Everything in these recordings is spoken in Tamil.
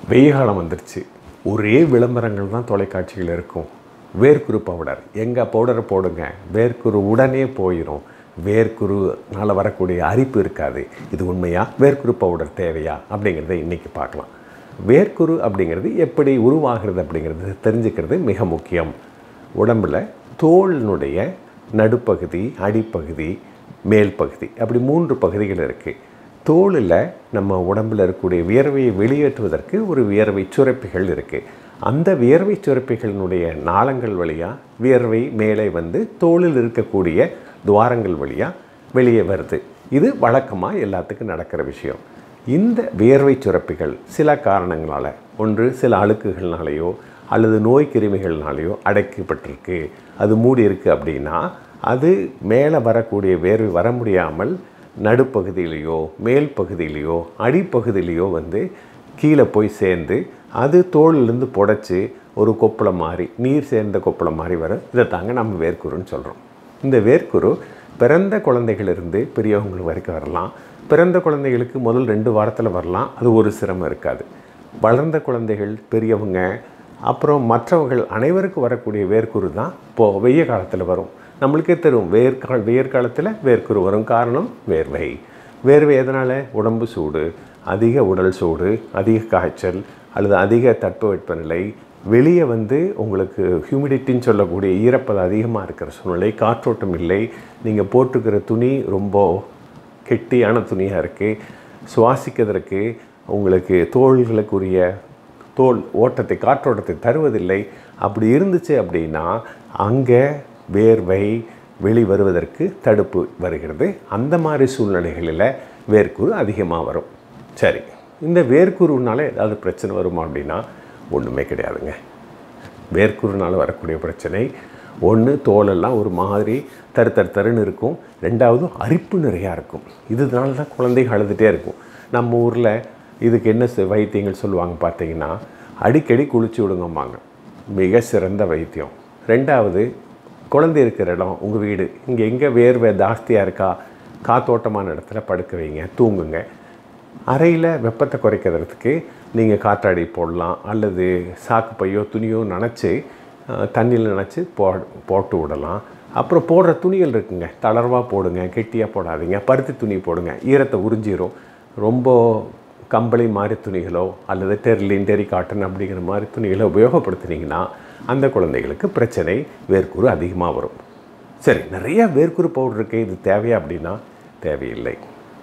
வெய்ய காலம் வந்துருச்சு ஒரே விளம்பரங்கள் தான் தொலைக்காட்சியில் இருக்கும் வேர்க்குரு பவுடர் எங்கள் பவுடரை போடுங்க வேர்க்குரு உடனே போயிடும் வேர்க்குருனால வரக்கூடிய அரிப்பு இருக்காது இது உண்மையா வேர்க்குரு பவுடர் தேவையா அப்படிங்கிறத இன்றைக்கி பார்க்கலாம் வேர்க்குரு அப்படிங்கிறது எப்படி உருவாகிறது அப்படிங்கிறது தெரிஞ்சுக்கிறது மிக முக்கியம் உடம்பில் தோலினுடைய நடுப்பகுதி அடிப்பகுதி மேல் பகுதி அப்படி மூன்று பகுதிகள் இருக்குது தோலில் நம்ம உடம்பில் இருக்கக்கூடிய வியர்வையை வெளியேற்றுவதற்கு ஒரு வியர்வை சுரப்பிகள் இருக்குது அந்த வியர்வை சுரப்பிகளினுடைய நாளங்கள் வழியாக வியர்வை மேலே வந்து தோலில் இருக்கக்கூடிய துவாரங்கள் வழியாக வெளியே வருது இது வழக்கமாக எல்லாத்துக்கும் நடக்கிற விஷயம் இந்த வியர்வை சுரப்பிகள் சில காரணங்களால் ஒன்று சில அழுக்குகள்னாலேயோ அல்லது நோய் கிருமிகள்னாலேயோ அடைக்கப்பட்டிருக்கு அது மூடி இருக்குது அப்படின்னா அது மேலே வரக்கூடிய வேர்வை வர முடியாமல் நடுப்பகுதியிலையோ மேல் பகுதியிலையோ அடிப்பகுதியிலையோ வந்து கீழே போய் சேர்ந்து அது தோலிலிருந்து புடைச்சி ஒரு கொப்பளை மாதிரி நீர் சேர்ந்த கொப்பளை மாதிரி வரும் இதை தாங்க நம்ம வேர்க்குருன்னு சொல்கிறோம் இந்த வேர்க்குரு பிறந்த குழந்தைகளிலிருந்து பெரியவங்களுக்கு வரைக்கும் வரலாம் பிறந்த குழந்தைகளுக்கு முதல் ரெண்டு வாரத்தில் வரலாம் அது ஒரு சிரமம் இருக்காது வளர்ந்த குழந்தைகள் பெரியவங்க அப்புறம் மற்றவர்கள் அனைவருக்கும் வரக்கூடிய வேர்க்குரு தான் இப்போது வெய்ய காலத்தில் வரும் நம்மளுக்கே தெரியும் வேர்கால வெயர் காலத்தில் வேர்க்குரு வரும் காரணம் வேர்வை வேர்வை எதனால் உடம்பு சூடு அதிக உடல் சூடு அதிக காய்ச்சல் அல்லது அதிக தட்பவெப்பநிலை வெளியே வந்து உங்களுக்கு ஹியூமிடிட்டின்னு சொல்லக்கூடிய ஈரப்பதம் அதிகமாக இருக்கிற சூழ்நிலை காற்றோட்டம் இல்லை நீங்கள் போட்டுக்கிற துணி ரொம்ப கெட்டியான துணியாக இருக்குது சுவாசிக்கிறதுக்கு உங்களுக்கு தோள்களுக்குரிய தோல் ஓட்டத்தை காற்றோட்டத்தை தருவதில்லை அப்படி இருந்துச்சு அப்படின்னா அங்கே வேர்வை வெளி வருவதற்கு தடுப்பு வருகிறது அந்த மாதிரி சூழ்நிலைகளில் வேர்க்குரு அதிகமாக வரும் சரி இந்த வேர்க்குருனால ஏதாவது பிரச்சனை வருமா அப்படின்னா ஒன்றுமே கிடையாதுங்க வேர்க்குருனால் வரக்கூடிய பிரச்சனை ஒன்று தோலெல்லாம் ஒரு மாதிரி தரு தரு தருன்னு இருக்கும் ரெண்டாவது அரிப்பு நிறையா இருக்கும் இதனால தான் குழந்தைங்க அழுதுகிட்டே இருக்கும் நம்ம ஊரில் இதுக்கு என்ன செ- வைத்தியங்கள் சொல்லுவாங்க பார்த்தீங்கன்னா அடிக்கடி குளிச்சு விடுங்கம்பாங்க மிக சிறந்த வைத்தியம் ரெண்டாவது குழந்தை இருக்கிற இடம் உங்கள் வீடு இங்கே எங்கே வேர்வை ஜாஸ்தியாக இருக்கா காத்தோட்டமான இடத்துல படுக்க வைங்க தூங்குங்க அறையில் வெப்பத்தை குறைக்கிறதுக்கு நீங்கள் காற்றாடி போடலாம் அல்லது சாக்கு பையோ துணியோ நனைச்சி தண்ணியில் நனைச்சி போ போட்டு விடலாம் அப்புறம் போடுற துணிகள் இருக்குங்க தளர்வாக போடுங்க கெட்டியாக போடாதீங்க பருத்தி துணி போடுங்க ஈரத்தை உறிஞ்சிரும் ரொம்ப கம்பளி மாதிரி துணிகளோ அல்லது டெர்லின் டெரி காட்டன் அப்படிங்கிற மாதிரி துணிகளை உபயோகப்படுத்துனீங்கன்னா அந்த குழந்தைகளுக்கு பிரச்சனை வேர்க்குரு அதிகமாக வரும் சரி நிறைய வேர்க்குரு பவுடர் இருக்கு இது தேவையா அப்படின்னா தேவையில்லை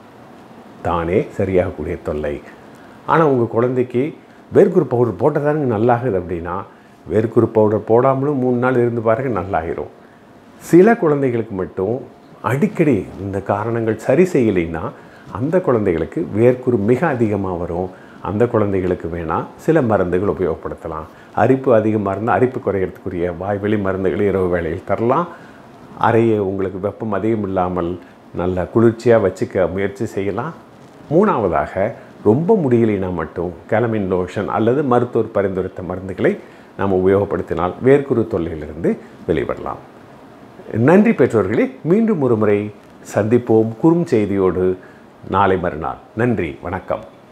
தானே சரியாகக்கூடிய தொல்லை ஆனால் உங்கள் குழந்தைக்கு வேர்க்குரு பவுடர் போட்டதானுங்க நல்லாகுது அப்படின்னா வேர்க்குரு பவுடர் போடாமலும் மூணு நாள் இருந்து பாருங்க நல்லாகிரும் சில குழந்தைகளுக்கு மட்டும் அடிக்கடி இந்த காரணங்கள் சரி செய்யலைன்னா அந்த குழந்தைகளுக்கு வேர்க்குரு மிக அதிகமாக வரும் அந்த குழந்தைகளுக்கு வேணால் சில மருந்துகள் உபயோகப்படுத்தலாம் அரிப்பு அதிகமாக இருந்தால் அரிப்பு குறையிறதுக்குரிய வாய்வெளி மருந்துகளை இரவு வேளையில் தரலாம் அறையை உங்களுக்கு வெப்பம் அதிகம் இல்லாமல் நல்ல குளிர்ச்சியாக வச்சுக்க முயற்சி செய்யலாம் மூணாவதாக ரொம்ப முடியலைனா மட்டும் கேலமின் லோஷன் அல்லது மருத்துவர் பரிந்துரைத்த மருந்துகளை நாம் உபயோகப்படுத்தினால் வேர்க்குரு தொல்லையிலிருந்து வெளிவரலாம் நன்றி பெற்றோர்களே மீண்டும் ஒரு முறை சந்திப்போம் குறும் செய்தியோடு நாளை மறுநாள் நன்றி வணக்கம்